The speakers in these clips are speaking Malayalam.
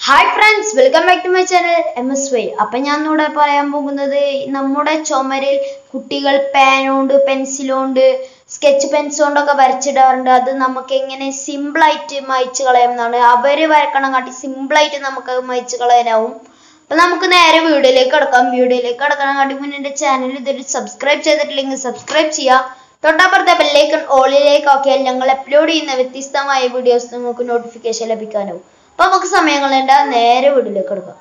Hi friends welcome back to my channel M S Y അപ്പൊ ഞാൻ ഇന്നിവിടെ പറയാൻ പോകുന്നത് നമ്മുടെ ചുമരിൽ കുട്ടികൾ പേനോണ്ട് പെൻസിലോണ്ട് സ്കെച്ച് പെൻസ് കൊണ്ടൊക്കെ വരച്ചിടാറുണ്ട് അത് നമുക്ക് എങ്ങനെ സിമ്പിൾ ആയിട്ട് മായ്ച്ചു കളയാമെന്നാണ് അവര് വരക്കണം കാട്ടി സിമ്പിൾ ആയിട്ട് നമുക്ക് അത് മായ്ച്ചു കളയാനാവും അപ്പൊ നമുക്ക് നേരെ വീഡിയോയിലേക്ക് കിടക്കാം വീഡിയോയിലേക്ക് കിടക്കണം കാട്ടി മുന്നേ എന്റെ ചാനൽ ഇതൊരു സബ്സ്ക്രൈബ് ചെയ്തിട്ടില്ലെങ്കിൽ സബ്സ്ക്രൈബ് ചെയ്യുക തൊട്ടപ്പുറത്തെ ബെല്ലൈക്കൺ ഓളിലേക്ക് ആക്കിയാൽ ഞങ്ങൾ അപ്ലോഡ് ചെയ്യുന്ന വ്യത്യസ്തമായ വീഡിയോസ് നിങ്ങൾക്ക് നോട്ടിഫിക്കേഷൻ ലഭിക്കാനാവും അപ്പൊ നമുക്ക് സമയം കളയണ്ട നേരെ വീട്ടിലേക്ക് എടുക്കാം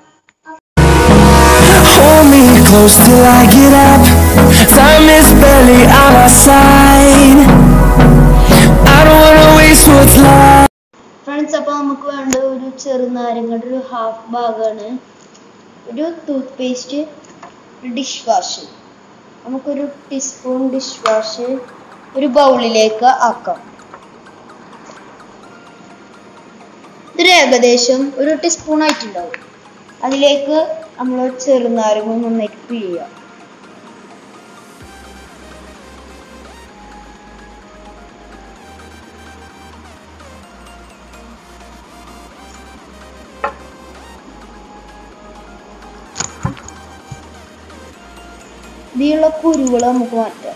Hold me close till I get up. Time is barely on our side. I don't wanna waste what's left. Friends അപ്പൊ നമുക്ക് വേണ്ട ഒരു ചെറുനാരങ്ങയുടെ ഒരു ഹാഫ് ഭാഗമാണ് ഒരു ടൂത്ത് പേസ്റ്റ് ഒരു ഡിഷ് വാഷ് നമുക്കൊരു ടീസ്പൂൺ ഡിഷ് വാഷ് ഒരു ബൗളിലേക്ക് ആക്കാം ഇതൊരു ഏകദേശം ഒരു ടീസ്പൂൺ ആയിട്ടുണ്ടാവും അതിലേക്ക് നമ്മൾ ചെറുനാരങ്ങ നന്നായിട്ട് പിഴിയുക ഇതിലുള്ള കുരുകൾ നമുക്ക് മാറ്റാം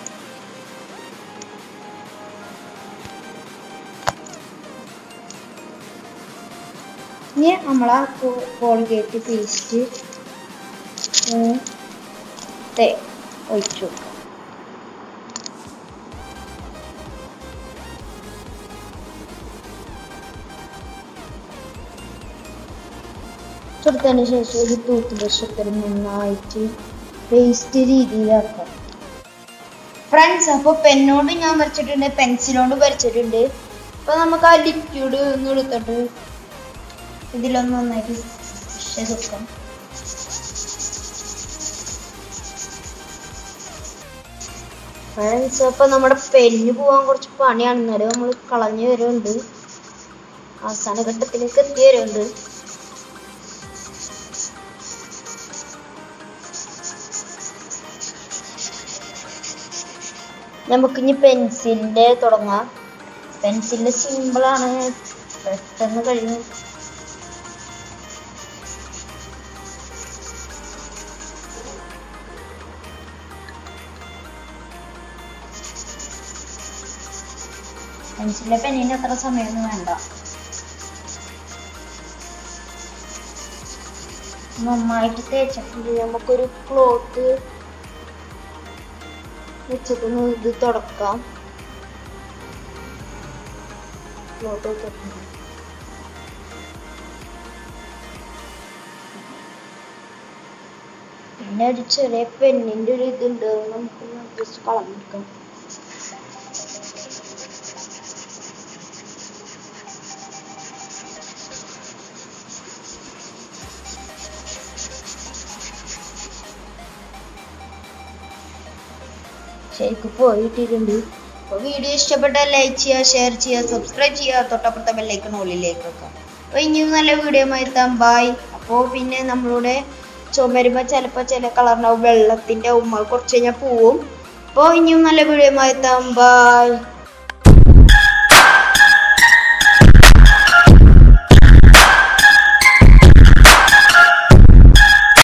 ഇനി നമ്മളാ കോൾഗേറ്റ് പേസ്റ്റ് ഒഴിച്ചു കൊടുക്കാം കൊടുത്തതിന് ശേഷം ഒരു ടൂത്ത് ബ്രഷ് ഒക്കെ നന്നായിട്ട് പേസ്റ്റ് രീതിയിലാക്കാം ഫ്രണ്ട്സ് അപ്പൊ പെന്നോണ്ട് ഞാൻ വരച്ചിട്ടുണ്ട് പെൻസിലോണ്ട് വരച്ചിട്ടുണ്ട് അപ്പൊ നമുക്ക് ആ ലിക്വിഡ് ഒന്ന് എടുത്തിട്ട് ഇതിലൊന്ന് നന്നായിട്ട് ചെയ്ത് വെക്കാം ഫ്രണ്ട്സ് അപ്പൊ നമ്മുടെ പെന്ന് പോവാൻ കുറച്ച് പണിയാണ് എന്നാലും നമ്മൾ കളഞ്ഞു വരുന്നുണ്ട് അവസാന ഘട്ടത്തിലേക്ക് എത്തി വരുന്നുണ്ട് നമുക്കിനി പെൻസിലിന്റെ തുടങ്ങാം പെൻസിലിന്റെ സിമ്പിളാണ് പെട്ടെന്ന് കഴിഞ്ഞു പെൻസിലിന്റെ പെന്നിന് അത്ര സമയമൊന്നും വേണ്ട നന്നായിട്ട് തേച്ചിട്ടുണ്ട് നമുക്കൊരു ക്ലോത്ത് വെച്ചിട്ടൊന്ന് ഇത് തുടക്കാം ക്ലോത്ത് വെച്ചിട്ടുണ്ട് പിന്നെ ഒരു ചെറിയ പെണ്ണിന്റെ ഒരു ഇതുണ്ട് അത് നമുക്ക് ജസ്റ്റ് കളഞ്ഞെടുക്കാം ശരിക്കും പോയിട്ടിട്ടുണ്ട് അപ്പോൾ വീഡിയോ ഇഷ്ടപ്പെട്ടാൽ ലൈക്ക് ചെയ്യുക ഷെയർ ചെയ്യുക സബ്സ്ക്രൈബ് ചെയ്യുക തൊട്ടപ്പുറത്തെ ബെല്ലൈക്കൺ ഉള്ളിലേക്ക് വെക്കാം അപ്പോൾ ഇനിയും നല്ല വീഡിയോ എത്താം ബായ് അപ്പോൾ പിന്നെ നമ്മളുടെ ചുമരുമ്പോൾ ചിലപ്പോൾ ചില കളറിനാവും വെള്ളത്തിൻ്റെ ഉമ്മ കുറച്ച് കഴിഞ്ഞാൽ പോവും അപ്പോൾ ഇനിയും നല്ല വീഡിയോ എത്താം ബായ്